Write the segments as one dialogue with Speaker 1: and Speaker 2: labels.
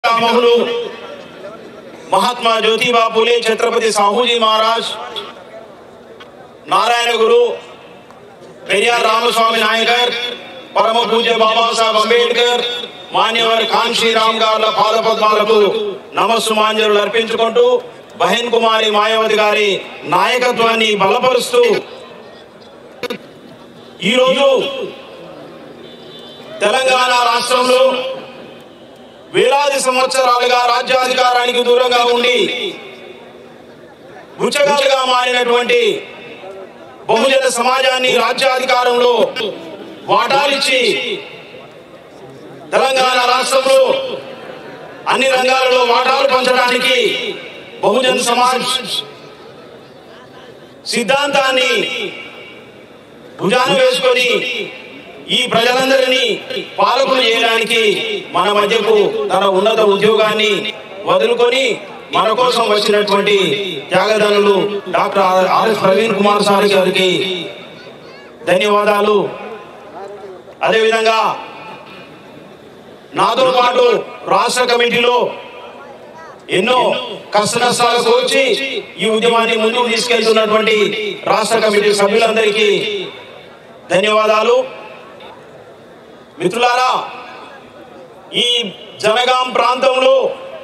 Speaker 1: పితామహులు మహాత్మా జ్యోతిబా పూలే ఛత్రపతి సాహూజీ మహారాజ్ నారాయణ గురు పెరియార్ రామస్వామి నాయకర్ పరమ పూజ్య బాబాసాహెబ్ అంబేద్కర్ మాన్యవర్ ఖాన్ శ్రీరామ్ గారుల పాద పద్మాలకు నమస్సుమాంజలు అర్పించుకుంటూ బహెన్ కుమారి మాయావతి గారి నాయకత్వాన్ని బలపరుస్తూ ఈరోజు తెలంగాణ రాష్ట్రంలో వేలాది సంవత్సరాలుగా రాజ్యాధికారానికి దూరంగా ఉండి రుచగాలుగా మారినటువంటి బహుజన సమాజాన్ని రాజ్యాధికారంలో వాటాలిచ్చి తెలంగాణ రాష్ట్రంలో అన్ని రంగాలలో వాటాలు పంచడానికి బహుజన్ సమాజ్ సిద్ధాంతాన్ని భుజాన వేసుకొని ఈ ప్రజలందరినీ పాలకులు చేయడానికి మన మధ్యకు తన ఉన్నత ఉద్యోగాన్ని వదులుకొని మన కోసం వచ్చినటువంటి త్యాగదానులు doctor R- RS Praveen Kumar sir గారికి ధన్యవాదాలు అదేవిధంగా నాతో పాటు రాష్ట్ర కమిటీలో ఎన్నో కష్ట నష్టాలకు వచ్చి ఈ ఉద్యమాన్ని ముందుకు తీసుకెళ్తున్నటువంటి రాష్ట్ర కమిటీ సభ్యులందరికీ ధన్యవాదాలు మిత్రులారా ఈ జనగాం ప్రాంతంలో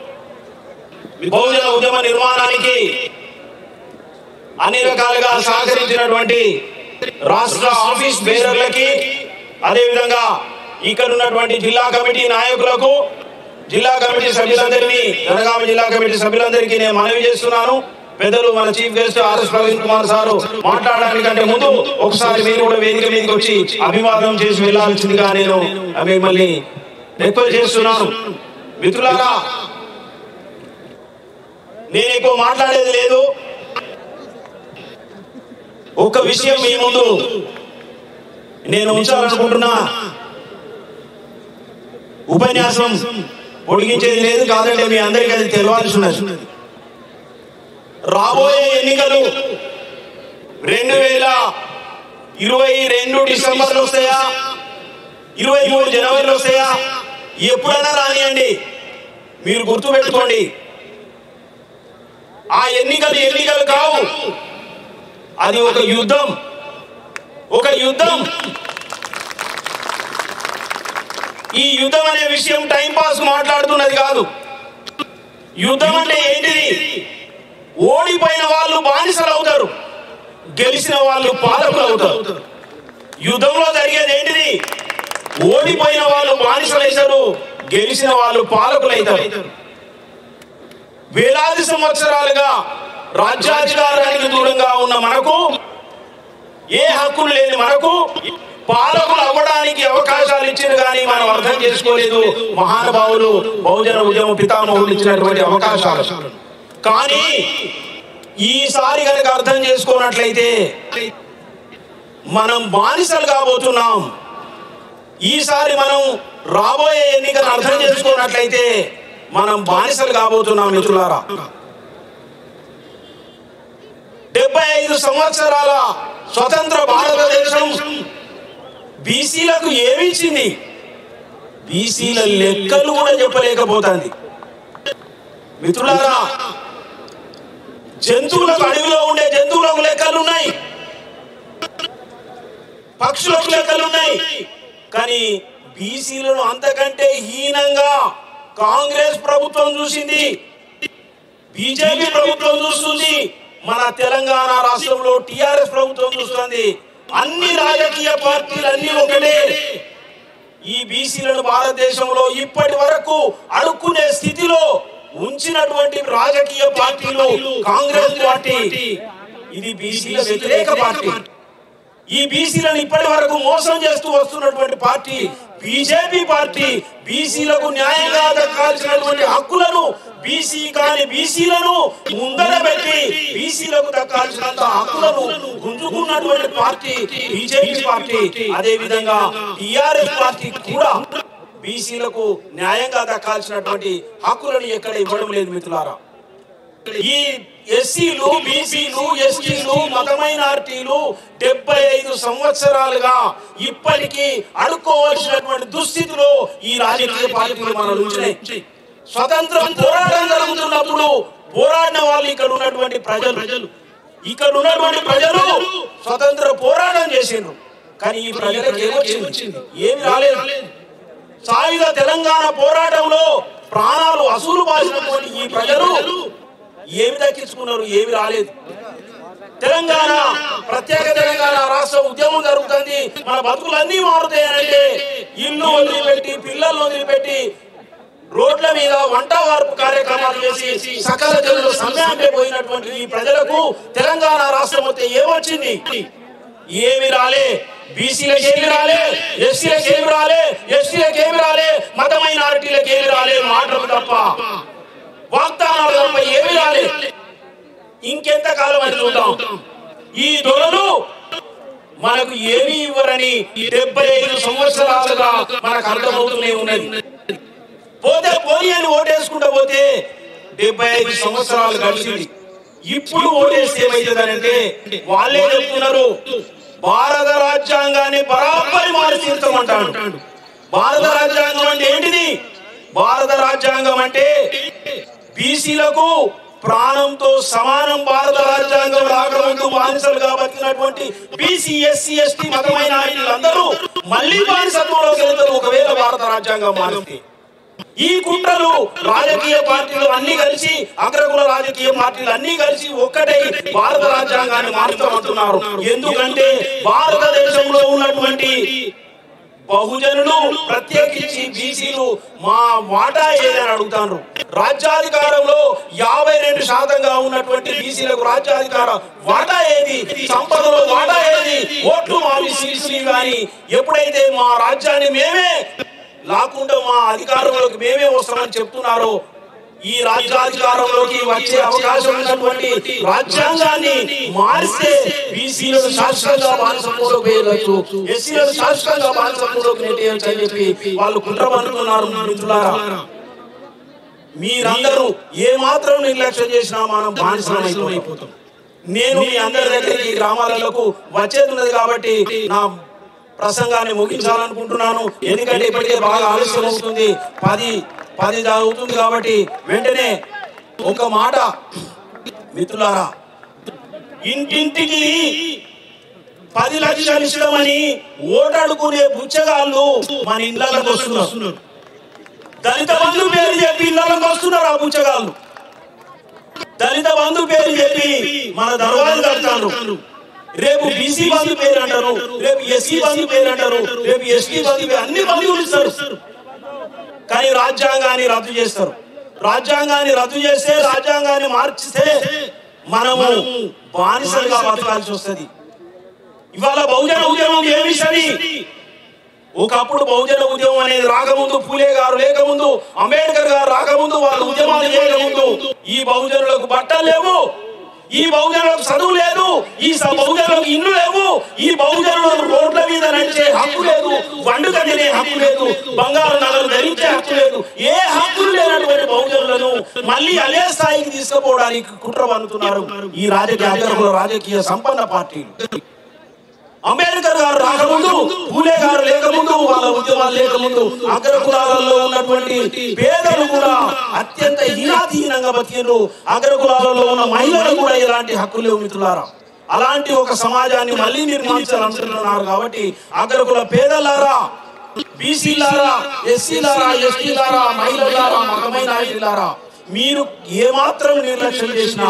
Speaker 1: బహుజన ఉద్యమ నిర్మాణానికి అన్ని రకాలుగా సహకరించినటువంటి రాష్ట్ర ఆఫీస్ బేరర్లకి అదేవిధంగా ఇక్కడ ఉన్నటువంటి జిల్లా కమిటీ నాయకులకు జిల్లా కమిటీ సభ్యులందరినీ జనగామ జిల్లా కమిటీ సభ్యులందరికీ నేను మనవి చేస్తున్నాను పెద్దలు మన chief guest RS Praveen Kumar sir మాట్లాడడానికంటే ముందు ఒకసారి మీరు కూడా వేదిక మీదకి వచ్చి అభివాదం చేసి వెళ్ళాల్సిందిగా నేను మిమ్మల్ని రిక్వెస్ట్ చేస్తున్నాను మిత్రులారా నేను ఎక్కువ మాట్లాడేది లేదు ఒక విషయం మీ ముందు నేను ఉంచాలనుకుంటున్నా ఉపన్యాసం పొడిగించేది లేదు కాదంటే మీ అందరికీ అది తెలియాల్సి ఉన్నది రాబోయే ఎన్నికలు రెండు వేల ఇరవై రెండు డిసెంబర్లో వస్తాయా ఇరవై మూడు జనవరిలో వస్తాయా ఎప్పుడైనా రానియండి మీరు గుర్తుపెట్టుకోండి ఆ ఎన్నికలు ఎన్నికలు కావు అది ఒక యుద్ధం ఒక యుద్ధం ఈ యుద్ధం అనే విషయం టైం పాస్ మాట్లాడుతున్నది కాదు యుద్ధం అంటే ఏంటిది ఓడిపోయిన వాళ్ళు బానిసలు అవుతారు గెలిచిన వాళ్ళు పాలకులు అవుతారు యుద్ధంలో జరిగేది ఏంటిది ఓడిపోయిన వాళ్ళు బానిసలు అవుతారు గెలిచిన వాళ్ళు పాలకులు అవుతారు వేలాది సంవత్సరాలుగా రాజ్యాధికారానికి దూరంగా ఉన్న మనకు ఏ హక్కులు లేని మనకు పాలకులు అవ్వడానికి అవకాశాలు ఇచ్చారు కానీ మనం అర్థం చేసుకోలేదు మహానుభావులు బహుజన ఉద్యమ పితామహులు ఇచ్చినటువంటి అవకాశాలు కానీ ఈసారి కనుక అర్థం చేసుకున్నట్లయితే మనం బానిసలు కాబోతున్నాం ఈసారి మనం రాబోయే ఎన్నికను అర్థం చేసుకున్నట్లయితే మనం బానిసలు కాబోతున్నాం మిత్రులారా డెబ్బై ఐదు సంవత్సరాల స్వతంత్ర భారతదేశం బీసీలకు ఏమిచ్చింది బీసీల లెక్కలు కూడా చెప్పలేకపోతుంది మిత్రులారా జంతువులకు అడవిలో ఉండే జంతువులకు లెక్కలు ఉన్నాయి పక్షులకు లెక్కలు ఉన్నాయి కానీ బీసీలను అంతకంటే హీనంగా కాంగ్రెస్ ప్రభుత్వం చూసింది బీజేపీ ప్రభుత్వం చూస్తుంది మన తెలంగాణ రాష్ట్రంలో టిఆర్ఎస్ ప్రభుత్వం చూస్తుంది అన్ని రాజకీయ పార్టీలు అన్ని ఒకటే ఈ బీసీలను భారతదేశంలో ఇప్పటి వరకు అడుక్కునే స్థితిలో ఉంచినటువంటి రాజకీయ పార్టీలు కాంగ్రెస్ పార్టీ ఇది బీసీల వ్యతిరేక పార్టీ ఈ బీసీలను ఇప్పటి వరకు మోసం చేస్తూ వస్తున్నటువంటి పార్టీ బీజేపీ పార్టీ బీసీలకు న్యాయంగా దక్కాల్సినటువంటి హక్కులను బీసీ కాని బీసీలను ముందర పెట్టి బీసీలకు దక్కాల్సినంత హక్కులను గుంజుకున్నటువంటి పార్టీ బీజేపీ పార్టీ అదే విధంగా టిఆర్ఎస్ పార్టీ కూడా బీసీలకు న్యాయంగా దక్కాల్సినటువంటి హక్కులను ఎక్కడ ఇవ్వడం లేదు మిత్రులారా ఈ ఎస్సీలు బీసీలు ఎస్టీలు మత మైనార్టీలు డెబ్బై ఐదు సంవత్సరాలుగా ఇప్పటికీ అడుక్కోవాల్సినటువంటి దుస్థితిలో ఈ రాజకీయ పార్టీలు మన ఉంచినాయి స్వతంత్రం పోరాటం జరుగుతున్నప్పుడు పోరాడిన వాళ్ళు ఇక్కడ ఉన్నటువంటి ప్రజలు ప్రజలు ఇక్కడ ఉన్నటువంటి ప్రజలు స్వతంత్ర పోరాటం చేసిండ్రు కానీ ఈ ప్రజలకు ఏమొచ్చింది ఏమి రాలేదు సాయుధ తెలంగాణ పోరాటంలో ప్రాణాలు అసూలు బాసినటువంటి ఈ ప్రజలు ఏమి దక్కించుకున్నారు ఏమి రాలేదు తెలంగాణ ప్రత్యేక తెలంగాణ రాష్ట్ర ఉద్యమం జరుగుతుంది మన బతుకులన్నీ మారుతాయనంటే ఇల్లు వదిలిపెట్టి పిల్లల్ని వదిలిపెట్టి రోడ్ల మీద వంట వార్పు కార్యక్రమాలు చేసి సకల జనులు సమ్మె పోయినటువంటి ఈ ప్రజలకు తెలంగాణ రాష్ట్రం వస్తే ఏమొచ్చింది ఏమి రాలే బీసీలకు ఏమి రాలే ఎస్సీలకు ఏమి రాలే ఎస్టీలకు ఏమి రాలే మత మైనారిటీలకు ఏమి రాలే మాటలు తప్ప వాగ్దానాలు తప్ప ఏమి రాలే ఇంకెంత కాలం అని చూద్దాం ఈ దొరలు మనకు ఏమీ ఇవ్వరని డెబ్బై ఐదు సంవత్సరాలుగా మనకు అర్థమవుతూనే ఉన్నది పోతే పోయి అని ఓటేసుకుంటూ పోతే డెబ్బై ఐదు సంవత్సరాలు గడిచింది ఇప్పుడు ఓటేస్తే ఏమవుతుందనంటే వాళ్ళే చెప్తున్నారు భారత రాజ్యాంగాన్ని బరాబరి మారి తీర్చమంటాడు భారత రాజ్యాంగం అంటే ఏంటిది భారత రాజ్యాంగం అంటే బీసీలకు ప్రాణంతో సమానం భారత రాజ్యాంగం రాకముందు బానిసలుగా బతికినటువంటి బీసీ ఎస్సీ ఎస్టీ మతమైన వీళ్ళందరూ మళ్ళీ బానిసత్వంలోకి వెళ్తారు ఒకవేళ భారత రాజ్యాంగం మారితే ఈ కుట్రలు రాజకీయ పార్టీలు అన్ని కలిసి అగ్రకుల రాజకీయ పార్టీలు అన్ని కలిసి ఒక్కటే భారత రాజ్యాంగాన్ని మారుతామంటున్నారు ఎందుకంటే భారతదేశంలో ఉన్నటువంటి బహుజనులు ప్రత్యేకించి బీసీలు మా వాటా ఏదని అడుగుతారు రాజ్యాధికారంలో యాభై రెండు శాతంగా ఉన్నటువంటి బీసీలకు రాజ్యాధికార వాటా ఏది సంపదలో వాటా ఏది ఓట్లు మావి సీట్స్ కానీ ఎప్పుడైతే మా రాజ్యాన్ని మేమే లాక్కుండా మా అధికారంలోకి మేమే వస్తామని చెప్తున్నారో ఈ రాజ్యాధికారంలోకి వచ్చే అవకాశం ఉన్నటువంటి రాజ్యాంగాన్ని మారిస్తే బీసీలను శాశ్వతంగా బానిసత్వంలోకి వేయవచ్చు ఎస్సీలను శాశ్వతంగా బానిసత్వంలోకి నెట్టేయచ్చు అని చెప్పి వాళ్ళు కుట్ర పన్నుతున్నారు మిత్రులారా మీరందరూ ఏ మాత్రం నిర్లక్ష్యం చేసినా మనం బానిసలం అయిపోతాం నేను మీ అందరి దగ్గరికి గ్రామాలకు వచ్చేది ఉన్నది కాబట్టి నా ప్రసంగాన్ని ముగించాలనుకుంటున్నాను ఎందుకంటే ఇప్పటికే బాగా ఆలస్యం అవుతుంది పది పది అవుతుంది కాబట్టి వెంటనే ఒక మాట మిత్రులారా ఇంటింటికి పది లక్షలు ఇష్టమని ఓటాడుకునే బుచ్చగాళ్ళు మన ఇళ్ళకి వస్తున్నారు దళిత బంధు పేరు చెప్పి ఇళ్ళకి వస్తున్నారు ఆ బుచ్చగాళ్ళు దళిత బంధు పేరు చెప్పి మన దర్వాజు కడతారు రేపు బీసీ బంధు పేరు అంటారు రేపు ఎస్సీ బంధు పేరు అంటారు రేపు ఎస్టీ బంధు పేరు అన్ని బంధువులు ఇస్తారు కానీ రాజ్యాంగాన్ని రద్దు చేస్తారు రాజ్యాంగాన్ని రద్దు చేస్తే రాజ్యాంగాన్ని మార్చితే మనము బానిసలుగా బతకాల్సి వస్తుంది ఇవాళ బహుజన ఉద్యమం ఏమి సరి ఒకప్పుడు బహుజన ఉద్యమం అనేది రాకముందు పూలే గారు లేకముందు అంబేద్కర్ గారు రాకముందు వాళ్ళు ఉద్యమాలు చేయకముందు ఈ బహుజనులకు బట్టలు లేవు ఈ బహుజనులకు చదువు లేదు ఈ స- బహుజనులకు ఇల్లు లేవు ఈ బహుజనులకు రోడ్ల మీద నడిచే హక్కు లేదు బండు కట్టినే హక్కు లేదు బంగారు నగలు ధరించే హక్కు లేదు ఏ హక్కులు లేనటువంటి బహుజనులను మళ్ళీ అదే స్థాయికి తీసుకుపోవడానికి కుట్ర పన్నుతున్నారు ఈ రాజకీయ అగ్రకుల రాజకీయ సంపన్న పార్టీలు అంబేద్కర్ గారు రాకముందు పూలే గారు లేకముందు వాళ్ళ ఉద్యమాలు లేకముందు అగ్రకులాలలో ఉన్నటువంటి పేదలు కూడా అత్యంత హీనాధీనంగా బతికిండ్రు అగ్రకులాలలో ఉన్న మహిళలు కూడా ఇలాంటి హక్కులు లేవు మిత్రులారా అలాంటి ఒక సమాజాన్ని మళ్ళీ నిర్మించాలనుకుంటున్నారు కాబట్టి అగ్రకుల పేదలారా బీసీలారా ఎస్సీలారా ఎస్టీలారా మహిళలారా మగమైన నాయకులారా మీరు ఏమాత్రం నిర్లక్ష్యం చేసినా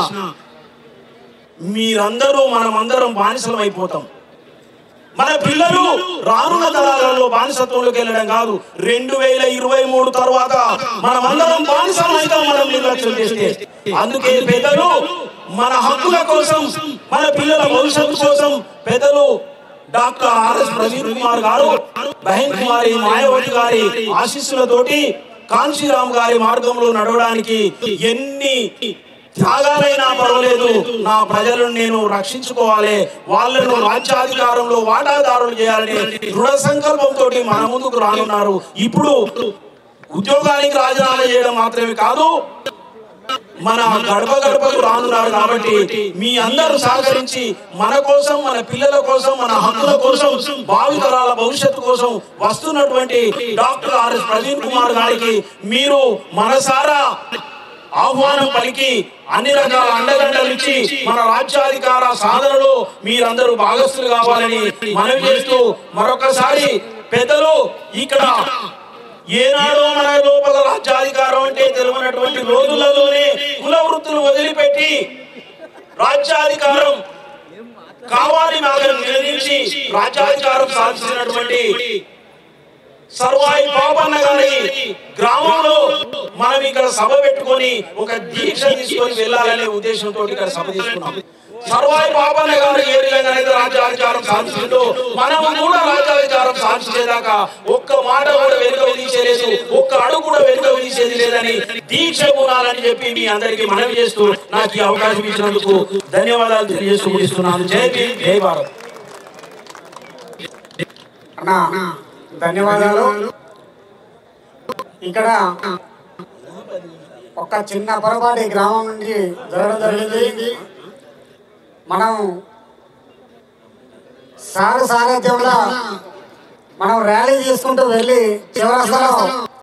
Speaker 1: మీరందరూ మనమందరం బానిసలం అయిపోతాం మన పిల్లలు రానున్న తరాలలో బానిసత్వంలోకి వెళ్ళడం కాదు రెండు వేల ఇరవై మూడు తర్వాత మనమందరం బానిసం అయితే మనం నిర్లక్ష్యం చేస్తే అందుకే పెద్దలు మన హక్కుల కోసం మన పిల్లల భవిష్యత్తు కోసం పెద్దలు డాక్టర్ ఆర్ఎస్ ప్రవీణ్ కుమార్ గారు బహన్ కుమారి మాయావతి గారి ఆశీస్సులతోటి కాంశీరామ్ గారి మార్గంలో నడవడానికి ఎన్ని త్యాగాలైనా పర్వాలేదు నా ప్రజలను నేను రక్షించుకోవాలి వాళ్ళను రాజ్యాధికారంలో వాటాదారులు చేయాలని దృఢ సంకల్పంతో మన ముందుకు రానున్నారు ఇప్పుడు ఉద్యోగానికి రాజీనామా చేయడం మాత్రమే కాదు మన గడప గడపకు రానున్నారు కాబట్టి మీ అందరూ సహకరించి మన కోసం మన పిల్లల కోసం మన హక్కుల కోసం భావితరాల భవిష్యత్తు కోసం వస్తున్నటువంటి డాక్టర్ ఆర్ఎస్ ప్రవీణ్ కుమార్ గారికి మీరు మనసారా ఆహ్వానం పలికి అన్ని రకాల అండదండలు ఇచ్చి మన రాజ్యాధికార సాధనలో మీరందరూ భాగస్థులు కావాలని మనవి చేస్తూ మరొకసారి పెద్దలు ఇక్కడ ఏనాడో మన లోపల రాజ్యాధికారం అంటే తెలియనటువంటి రోజులలోనే కుల వృత్తులు వదిలిపెట్టి రాజ్యాధికారం కావాలి మాకు నిలదీసి రాజ్యాధికారం సాధించినటువంటి సర్వాయి పాపన్న గారి గ్రామంలో మనం ఇక్కడ సభ పెట్టుకొని ఒక దీక్ష తీసుకొని వెళ్ళాలనే ఉద్దేశంతో ఇక్కడ సభ తీసుకున్నాం సర్వాయి పాపన్న గారు ఏ విధంగా అయితే రాజ్యాధికారం సాధించిందో మనం కూడా రాజ్యాధికారం సాధించేదాకా ఒక్క మాట కూడా వెనుక విధించలేదు ఒక్క అడుగు కూడా వెనుక విధించేది లేదని దీక్ష కూడాలని చెప్పి మీ అందరికీ మనవి చేస్తూ నాకు ఈ అవకాశం ఇచ్చినందుకు ధన్యవాదాలు తెలియజేస్తూ ముగిస్తున్నాను జై భీమ్ జై భారత్
Speaker 2: అన్నా ధన్యవాదాలు ఇక్కడ ఒక చిన్న పొరపాటు ఈ గ్రామం నుంచి జరగడం జరిగింది మనం సారు సారథ్యంలో మనం ర్యాలీ చేసుకుంటూ వెళ్ళి చివరస్తలో